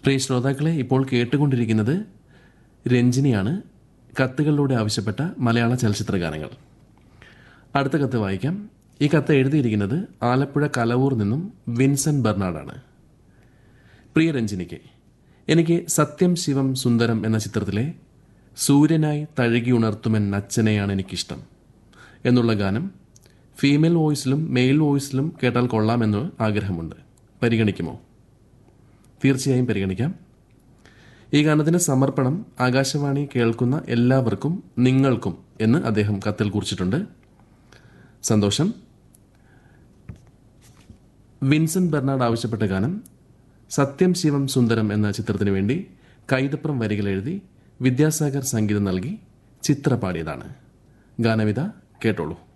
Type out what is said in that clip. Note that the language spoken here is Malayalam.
പ്രിയ ശ്രോതാക്കളെ ഇപ്പോൾ കേട്ടുകൊണ്ടിരിക്കുന്നത് രഞ്ജിനിയാണ് കത്തുകളിലൂടെ ആവശ്യപ്പെട്ട മലയാള ചലച്ചിത്ര ഗാനങ്ങൾ അടുത്ത കത്ത് വായിക്കാം ഈ കത്ത് എഴുതിയിരിക്കുന്നത് ആലപ്പുഴ കലവൂർ നിന്നും വിൻസെന്റ് ബെർണാഡാണ് പ്രിയ രഞ്ജിനിക്ക് എനിക്ക് സത്യം ശിവം സുന്ദരം എന്ന ചിത്രത്തിലെ സൂര്യനായി തഴുകി ഉണർത്തുമെൻ അച്ഛനെയാണ് എനിക്കിഷ്ടം എന്നുള്ള ഗാനം ഫീമെയിൽ വോയിസിലും മെയിൽ വോയിസിലും കേട്ടാൽ കൊള്ളാമെന്ന് ആഗ്രഹമുണ്ട് പരിഗണിക്കുമോ തീർച്ചയായും പരിഗണിക്കാം ഈ ഗാനത്തിന്റെ സമർപ്പണം ആകാശവാണി കേൾക്കുന്ന എല്ലാവർക്കും നിങ്ങൾക്കും എന്ന് അദ്ദേഹം കത്തിൽ കുറിച്ചിട്ടുണ്ട് സന്തോഷം വിൻസെന്റ് ബെർണാഡ് ആവശ്യപ്പെട്ട ഗാനം സത്യം ശിവം സുന്ദരം എന്ന ചിത്രത്തിനു വേണ്ടി കൈതപ്രം വരികൾ എഴുതി വിദ്യാസാഗർ സംഗീതം നൽകി ചിത്ര പാടിയതാണ് ഗാനവിത കേട്ടോളൂ